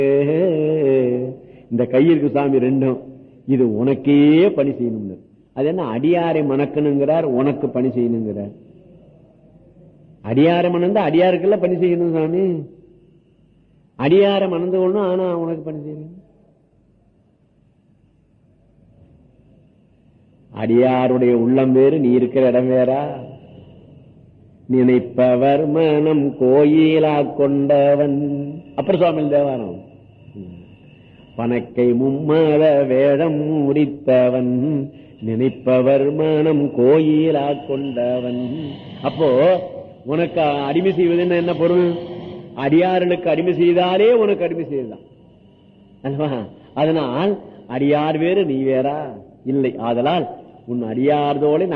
இந்த கை இருக்கு சாமி ரெண்டும் இது உனக்கே பணி செய்யணும்னு அது என்ன அடியாரை மணக்கணுங்கிறார் உனக்கு பணி செய்யணுங்கிறார் அடியாரை மணந்து அடியாருக்குள்ள பணி செய்யணும் சாமி அடியாரை மணந்து கொள்ளணும் ஆனா உனக்கு பணி செய்யணும் அடியாருடைய உள்ளம் வேறு நீ இருக்கிற இடம் வேறா நினைப்பவர் மனம் கோயிலா கொண்டவன் அப்புறம் சுவாமி தேவாரம் பணக்கை மும்மத வேடம் முடித்தவன் நினைப்பவர் மனம் கோயிலா கொண்டவன் அப்போ உனக்கு அடிமை செய்வதுன்னு என்ன பொருள் அடியார்களுக்கு அடிமை செய்தாலே உனக்கு அடிமை செய்யலாம் அல்லவா அதனால் அடியார் வேறு நீ வேறா இல்லை ஆதலால் உன் அடியார்தோடு